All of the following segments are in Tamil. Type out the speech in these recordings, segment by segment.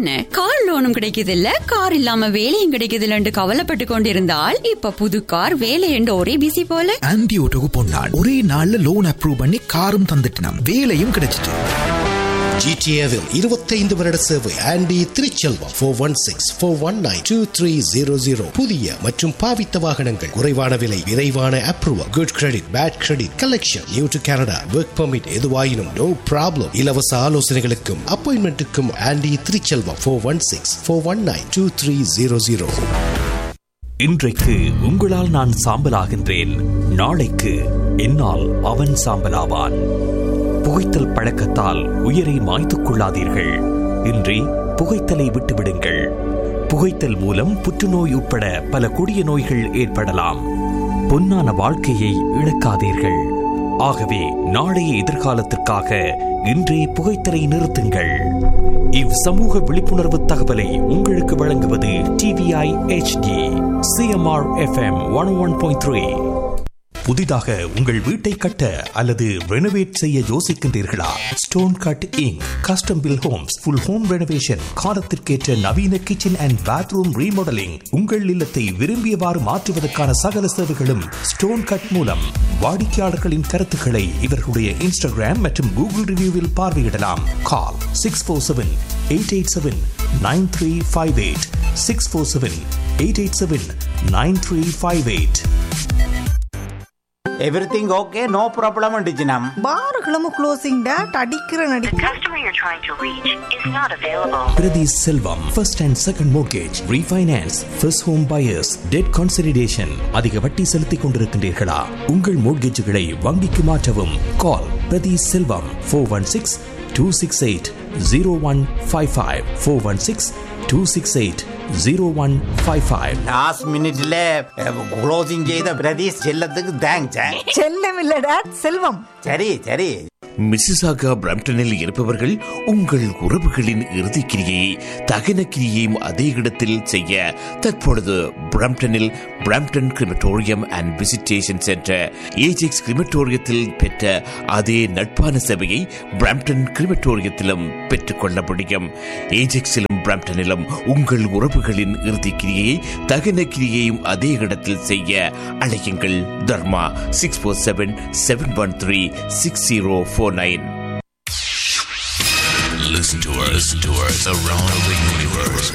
என்ன கார் லோனும் கிடைக்குது இல்ல கார் இல்லாம வேலையும் கிடைக்குது இல்லன்னு கவலைப்பட்டு கொண்டிருந்தால் இப்ப புது கார் வேலை என்று ஒரே பிசி போல ஆன்டி ஓட்டோக்கு பொன்னாள் ஒரே நாள்ல லோன் அப்ரூவ் பண்ணி காரும் தந்துட்டினாம் வேலையும் கிடைச்சிட்டு ஜிடிஏவில் இருபத்தைந்து வருட சேவை Andy Thiruchelvam four one six four one nine two three zero zero புதிய மற்றும் பாவித்த வாகனங்கள் குறைவான விலை விரைவான approval good credit bad credit collection new to Canada work permit எதுவாயினும் நோ ப்ராப்ளம் இலவச ஆலோசனைகளுக்கும் அப்பாயின்மெண்ட்டுக்கும் Andy Thiruchelvam four one six four one nine two three zero zero இன்றைக்கு உங்களால் நான் சாம்பலாகின்றேன் நாளைக்கு என்னால் அவன் சாம்பலாவான் புகைத்தல் பழக்கத்தால் உயிரை மாய்த்துக் கொள்ளாதீர்கள் இன்றி புகைத்தலை விட்டுவிடுங்கள் புகைத்தல் மூலம் புற்றுநோய் உட்பட பல கொடிய நோய்கள் ஏற்படலாம் பொன்னான வாழ்க்கையை இழக்காதீர்கள் ஆகவே நாளைய எதிர்காலத்திற்காக இன்றே புகைத்தலை நிறுத்துங்கள் இவ் சமூக விழிப்புணர்வு தகவலை உங்களுக்கு வழங்குவது TVI HD CMR FM one one point three புதிதாக உங்கள் வீட்டை கட்ட அல்லது ரெனோவேட் செய்ய யோசிக்கின்றீர்களா stone cutting custom build homes full home renovation காலத்திற்கேற்ற நவீன கிச்சன் அண்ட் பாத்ரூம் ரீமாடலிங் உங்கள் இல்லத்தை விரும்பியவாறு மாற்றுவதற்கான சகல சேவைகளும் ஸ்டோன் கட் மூலம் வாடிக்கையாளர்களின் கருத்துக்களை இவர்களுடைய இன்ஸ்டாகிராம் மற்றும் கூகுள் ரிவ்யூவில் பார்வையிடலாம் call six four seven eight eight seven nine three five eight six four seven eight eight seven nine three five eight everything okay no problem டிஜினம் பாருகளும் க்ளோசிங் டேட் அடிக்கிற நடி The customer you're trying to reach is not available. Prati Selvam, first and second mortgage, refinance, first home buyers, debt consolidation. அதிக வட்டி செலுத்திக் கொண்டிருக்கின்றீர்களா உங்கள் மோட்கேஜுகளை வங்கிக்கு மாற்றவும் call Prathi Selvam four one six two six eight zero one five five four one six two six eight zero one five five last மினிட்ல க்ளோசிங் செய்த பிரதீஷ் செல்லத்துக்கு தேங்க்ஸ் செல்லம் இல்ல டேட் செல்வம் சரி சரி மிசிசாகா பிரம்டனில் இருப்பவர்கள் உங்கள் உறவுகளின் இறுதிக்கிரியை தகன கிரியையும் அதே இடத்தில் செய்ய தற்பொழுது பிரம்டனில் Brampton crematorium and visitation centre Ajax கிரிமட்டோரியத்தில் பெற்ற அதே நட்பான சேவையை பிரம்டன் கிரிமட்டோரியத்திலும் பெற்றுக்கொள்ள முடியும் ஏஜெக்ஸிலும் பிரம்டனிலும் உங்கள் உறவுகளின் இறுதிக்கிரியை தகன கிரியையும் அதே இடத்தில் செய்ய அழையுங்கள் Dharma six four seven seven one three six zero four nine Listen to us, listen to us around the universe.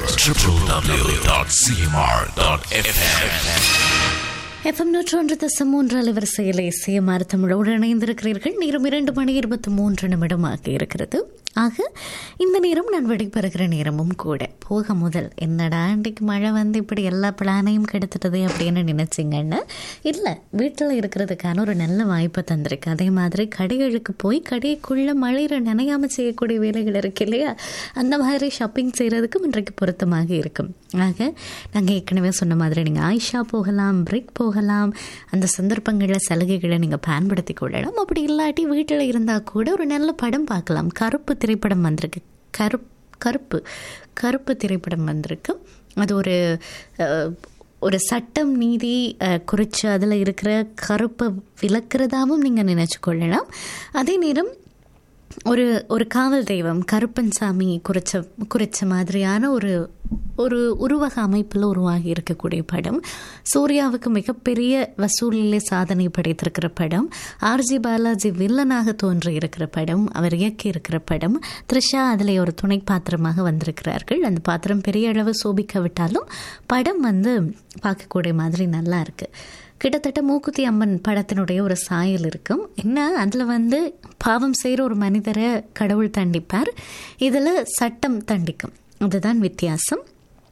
www.cmr.fm. FM நூற்றொன்று தசம் மூன்று அலைவரிசையில் இசையமாறு தமிழோடு இணைந்திருக்கிறீர்கள் நேரம் இரண்டு மணி இருபத்தி மூன்று நிமிடமாக இருக்கிறது ஆக இந்த நேரம் நான் விடைபெறுகிற நேரமும் கூட போக முதல் என்னடா இன்றைக்கு மழை வந்து இப்படி எல்லா பிளானையும் கெடுத்துட்டதே அப்படின்னு நினச்சிங்கன்னு இல்லை வீட்டில் இருக்கிறதுக்கான ஒரு நல்ல வாய்ப்பை தந்திருக்கு அதே மாதிரி கடைகளுக்கு போய் கடைக்குள்ளே மழையில் நனையாமல் செய்யக்கூடிய வேலைகள் இருக்கு இல்லையா அந்த மாதிரி ஷாப்பிங் செய்கிறதுக்கும் இன்றைக்கு பொருத்தமாக இருக்கும் ஆக நாங்கள் ஏற்கனவே சொன்ன மாதிரி நீங்கள் ஆயிஷா போகலாம் பிரிக் போகலாம் அந்த சந்தர்ப்பங்களில் சலுகைகளை நீங்கள் பயன்படுத்தி கொள்ளலாம் அப்படி இல்லாட்டி வீட்டில் இருந்தால் கூட ஒரு நல்ல படம் பார்க்கலாம் கருப்பு திரைப்படம் வந்திருக்கு கருப் கருப்பு கருப்பு திரைப்படம் வந்திருக்கு அது ஒரு அஹ், ஒரு சட்டம் நீதி அஹ், குறித்து அதில் இருக்கிற கருப்பை விளக்குறதாவும் நீங்கள் நினச்சி கொள்ளலாம் அதே நேரம் ஒரு ஒரு காவல் தெய்வம் கருப்பன் சாமி குறிச்ச குறிச்ச மாதிரியான ஒரு ஒரு உருவக அமைப்பில் உருவாகி இருக்கக்கூடிய படம் சூர்யாவுக்கு மிகப்பெரிய வசூலிலே சாதனை படைத்திருக்கிற படம் ஆர்ஜி பாலாஜி வில்லனாக தோன்றி இருக்கிற படம் அவர் இயக்கி இருக்கிற படம் த்ரிஷா அதில் ஒரு துணை பாத்திரமாக வந்திருக்கிறார்கள் அந்த பாத்திரம் பெரிய அளவு சோபிக்காவிட்டாலும் படம் வந்து பார்க்கக்கூடிய மாதிரி நல்லா இருக்குது கிட்டத்தட்ட மூக்குத்தி அம்மன் படத்தினுடைய ஒரு சாயல் இருக்கும் என்ன அதில் வந்து பாவம் செய்கிற ஒரு மனிதரை கடவுள் தண்டிப்பார் இதில் சட்டம் தண்டிக்கும் அதுதான் வித்தியாசம்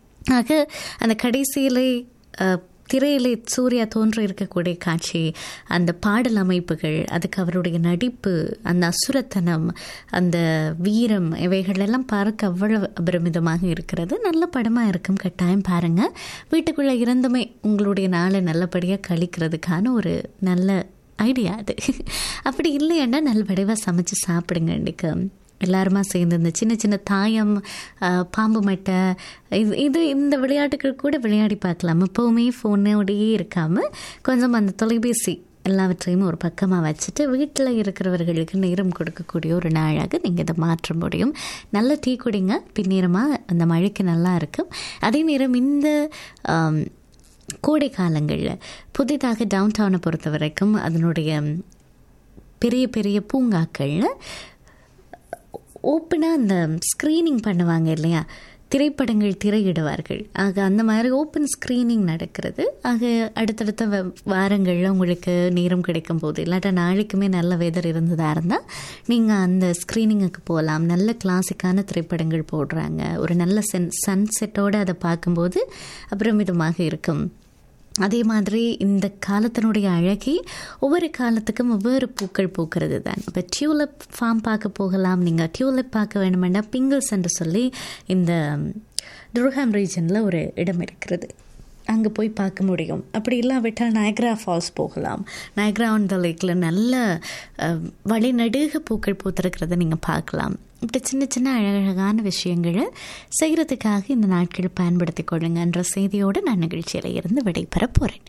ஆக அந்த கடைசியிலே அஹ், திரையிலே சூர்யா தோன்ற இருக்கக்கூடிய காட்சி அந்த பாடல் அமைப்புகள் அதுக்கு அவருடைய நடிப்பு அந்த அசுரத்தனம் அந்த வீரம் இவைகள் எல்லாம் பார்க்க அவ்வளவு அபரிமிதமாக இருக்கிறது நல்ல படமாக இருக்கும் கட்டாயம் பாருங்கள் வீட்டுக்குள்ளே இருந்துமே உங்களுடைய நாளை நல்லபடியாக கழிக்கிறதுக்கான ஒரு நல்ல ஐடியா அது அப்படி இல்லையாண்டா நல்ல வடிவாக சமைச்சு சாப்பிடுங்க இன்றைக்கு எல்லாருமா சேர்ந்து இந்த சின்ன சின்ன தாயம் ஆஹ், பாம்பு மட்டை இது இது இந்த விளையாட்டுகள் கூட விளையாடி பார்க்கலாம் எப்போவுமே ஃபோனோடையே இருக்காமல் கொஞ்சம் அந்த தொலைபேசி எல்லாவற்றையும் ஒரு பக்கமாக வச்சுட்டு வீட்டில் இருக்கிறவர்களுக்கு நேரம் கொடுக்கக்கூடிய ஒரு நாளாக நீங்கள் இதை மாற்ற முடியும் நல்ல டீ குடிங்க பின்னேரமாக அந்த மழைக்கு நல்லா இருக்கும் அதே நேரம் இந்த ஆம், கோடை காலங்களில் புதிதாக டவுன் டவுனை பொறுத்த வரைக்கும் அதனுடைய பெரிய பெரிய பூங்காக்களில் ஓப்பனாக அந்த ஸ்க்ரீனிங் பண்ணுவாங்க இல்லையா திரைப்படங்கள் திரையிடுவார்கள் ஆக அந்த மாதிரி ஓப்பன் ஸ்க்ரீனிங் நடக்கிறது ஆக அடுத்தடுத்த வ- வாரங்களில் உங்களுக்கு நேரம் கிடைக்கும் போது இல்லாட்டா நாளைக்குமே நல்ல வெதர் இருந்ததாக இருந்தால் நீங்கள் அந்த ஸ்க்ரீனிங்குக்கு போகலாம் நல்ல கிளாசிக்கான திரைப்படங்கள் போடுறாங்க ஒரு நல்ல சென் சன்செட்டோடு அதை பார்க்கும்போது அப்புறமிதமாக இருக்கும் அதே மாதிரி இந்த காலத்தினுடைய அழகே ஒவ்வொரு காலத்துக்கும் ஒவ்வொரு பூக்கள் பூக்கிறது தான் இப்போ டியூலிப் ஃபார்ம் பார்க்க போகலாம் நீங்கள் டியூலிப் பார்க்க வேணுமெண்டா பிங்கிள்ஸ் என்று சொல்லி இந்த துர்ஹாம் ரீஜனில் ஒரு இடம் இருக்கிறது அங்கே போய் பார்க்க முடியும் அப்படி இல்லாவிட்டால் நயக்ரா ஃபால்ஸ் போகலாம் நயக்ரா ஆன் த லேக்கில் நல்ல அஹ், வழிநடுக பூக்கள் பூத்திருக்கிறத நீங்கள் பார்க்கலாம் இப்படி சின்ன சின்ன அழகழகான விஷயங்களை செய்கிறதுக்காக இந்த நாட்கள் பயன்படுத்தி கொள்ளுங்கன்ற செய்தியோடு நான் நிகழ்ச்சியில் இருந்து விடைபெற போகிறேன்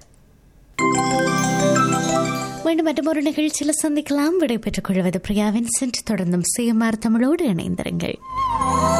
மீண்டும் மற்றும் ஒரு நிகழ்ச்சியில் சந்திக்கலாம் விடைபெற்றுக் கொள்வது பிரியாவின் சென்று தொடர்ந்தும் சிஎம்ஆர் தமிழோடு இணைந்திருங்கள்